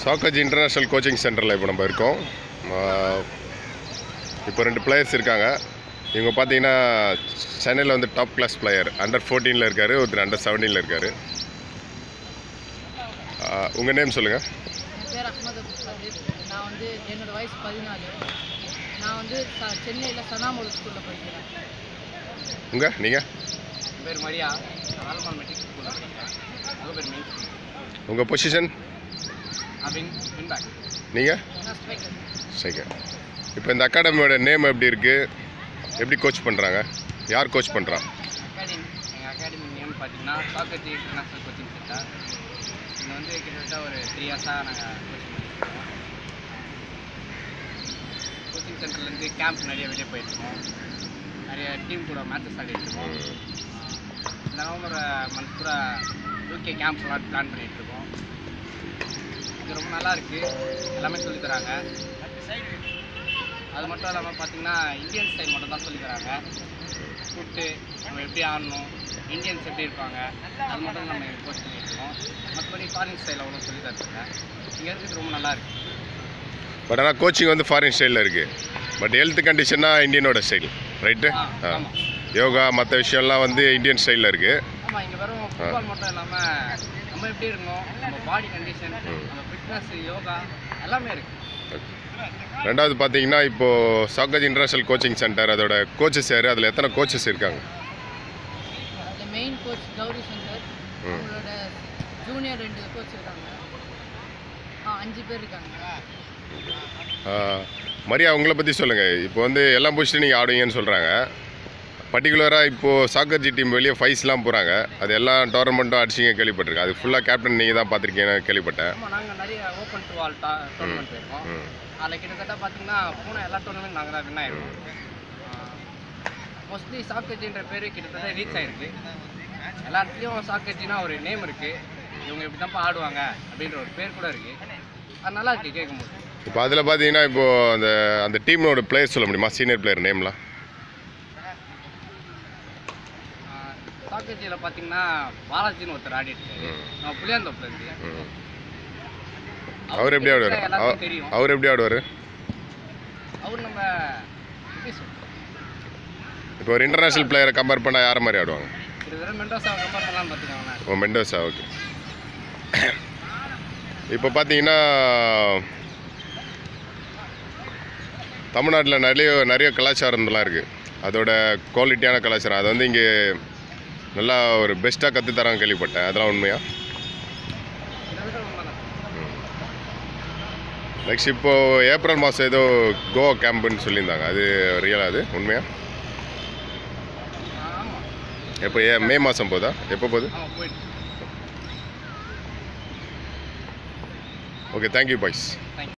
சாக்கஜ் international coaching சென்டரில் இப்போ நம்ம இருக்கோம் ஆஹ் இப்போ ரெண்டு பிளேயர்ஸ் இருக்காங்க இவங்க பார்த்தீங்கன்னா சென்னையில் வந்து டாப் கிளாஸ் பிளேயர் அண்டர் ஃபோர்டீனில் இருக்கார் ஒருத்தர் அண்டர் செவன்டீனில் இருக்கார் உங்கள் நேம் சொல்லுங்கள் என் பேர் அஹ்மத் அபு சதீர் நான் வந்து என்னோட வயசு பதினாலு நான் வந்து ச சென்னையில் சனாமோல் ஸ்கூலில் படிக்கிறேன் உங்கள் நீங்கள் என் பேர் மரியா நான் வேலம்மாள் மெட்ரிக் ஸ்கூலில் படிக்கிறேன் உங்கள் பேர் மீன் உங்கள் பொசிஷன் அபின் பின்பேக் நீங்கள் நான் ஸ்ட்ரைக்கர் சரி இப்போ இந்த அகாடமியோட நேம் எப்படி இருக்குது எப்படி கோச் பண்ணுறாங்க யார் கோச் பண்ணுறா அகாடமி எங்கள் அகாடமி நேம் பார்த்தீங்கன்னா சாக்கர்ஜி இன்டர்நேஷ்னல் கோச்சிங் சென்டர் இங்கே வந்து கிட்டத்தட்ட ஒரு த்ரீ இயர்ஸாக நாங்கள் கோச்சிங் பண்ணிட்டுருக்கோம் கோச்சிங் சென்டர்லேருந்து கேம்ப் நிறைய வெளியே போயிட்டுருக்கோம் நிறைய டீம் கூட மேட்சஸ் ஆடிட்டுருக்கோம் இந்த நவம்பர் மந்த் கூட யூகே கேம்ப்லாம் பிளான் பண்ணிகிட்ருக்கோம் இது ரொம்ப நல்லா இருக்குது எல்லாமே சொல்லித் தராங்க அது மட்டும் இல்லாமல் பார்த்தீங்கன்னா இந்தியன் ஸ்டைல் மட்டும் தான் சொல்லித் தராங்க ஃபுட்டு நம்ம எப்படி ஆடணும் இந்தியன்ஸ் எப்படி இருப்பாங்க அது மட்டும் நம்ம கோச் பண்ணிட்டு இருக்கோம் மற்றபடி ஃபாரின் ஸ்டைல் அவ்வளோ சொல்லி தருவாங்க இங்கே இருக்கிறது ரொம்ப நல்லா இருக்கு பட் ஆனால் கோச்சிங் வந்து ஃபாரின் ஸ்டைலில் இருக்குது பட் ஹெல்த் கண்டிஷன்னா இந்தியனோட ஸ்டைல் ரைட்டு ஆ, ஆமா. யோகா மற்ற விஷயம்லாம் வந்து இந்தியன் ஸ்டைலில் இருக்குது ஆமாம் இங்கே வெறும் ஃபுட்பால் மட்டும் இல்லாமல் நம்ம எப்படி இருக்கணும் நம்ம பாடி கண்டிஷன் நம்ம ஃபிட்னஸ் யோகா எல்லாமே இருக்குது ரெண்டாவது பார்த்தீங்கன்னா இப்போது சாக்கஜ் இன்டர்நேஷ்னல் கோச்சிங் சென்டர் அதோட கோச்சஸ் யார் அதில் எத்தனை கோச்சஸ் இருக்காங்க அதில் மெயின் கோச் கௌரி சங்கர் ம். அவங்களோட ஜூனியர் ரெண்டு கோச் இருக்காங்க ஆ அஞ்சு பேர் இருக்காங்க ஆஹ், மரியா உங்களை பற்றி சொல்லுங்கள் இப்போ வந்து எல்லாம் பொசிஷன் நீங்கள் ஆடுவீங்கன்னு சொல்கிறாங்க பர்டிகுலராக இப்போது சாக்கர்ஜி டீம் வெளியே ஃபைஸ்லாம் போகிறாங்க அது எல்லாம் டோர்னமெண்ட்டும் அடிச்சிங்க கேள்விப்பட்டிருக்கேன் அது ஃபுல்லாக கேப்டன் நீங்கள் தான் பார்த்துருக்கீங்கன்னு கேள்விப்பட்டேன் ஆமாம் நாங்கள் நிறைய ஓப்பன் டு ஆல் டா டோர்னமெண்ட் போயிருக்கோம் ம் அதில் கிட்டத்தட்ட பார்த்தீங்கன்னா போன எல்லா டோர்னமெண்ட் நாங்கள் தான் வின் ஆயிருக்கோம் மோஸ்ட்லி சாக்கர்ஜின்ற பேர் கிட்டத்தட்ட ரீச் ஆயிருக்கு எல்லா இடத்துலையும் சாக்கர்ஜினா ஒரு நேம் இருக்குது இவங்க இப்படி தான்ப்பா ஆடுவாங்க அப்படின்ற ஒரு பேர் கூட இருக்குது அது நல்லா இருக்குது கேட்கும்போது இப்போ அதில் பார்த்தீங்கன்னா இப்போது அந்த அந்த டீமோட பிளேயர் சொல்ல முடியுமா சீனியர் பிளேயர் நேம்லாம் சாக்கர்ஜியில் பார்த்தீங்கன்னா பாலாஜின்னு ஒருத்தர் ஆடிட்டு இருக்காரு ம். நம்ம புளியாந்தோப்புலேருந்து ம். அவர் எப்படி ஆடுவார் எல்லாருக்கும் தெரியும் அவர் எப்படி ஆடுவார் அவர் நம்ம எப்படி சொல்றது? இப்போ ஒரு இன்டர்நேஷ்னல் பிளேயரை கம்பேர் பண்ணால் யாரை மாதிரி ஆடுவாங்க கிட்டத்தட்ட மெண்டோஸாவை கம்பேர் பண்ணலாம்னு பார்த்துக்கோங்களேன் ஓ மெண்டோஸா ஓகே இப்போ பார்த்தீங்கன்னா தமிழ்நாட்டில் நிறைய நிறைய கலாச்சாரம்லாம் இருக்குது அதோட குவாலிட்டியான கலாச்சாரம் அதை வந்து இங்கே நல்லா ஒரு பெஸ்ட்டாக கற்று தராங்க கேள்விப்பட்டேன் அதெல்லாம் உண்மையா கிட்டத்தட்ட உண்மைதான் நெக்ஸ்ட் இப்போது ஏப்ரல் மாதம் ஏதோ கோவா கேம்புன்னு சொல்லியிருந்தாங்க அது ரியலா அது உண்மையா ஆமாம் எப்போ ஏ மே மாதம் போதா எப்போ போகுது ஆமாம் போயிட்டு ஓகே தேங்க்யூ பாய்ஸ் தேங்க்யூ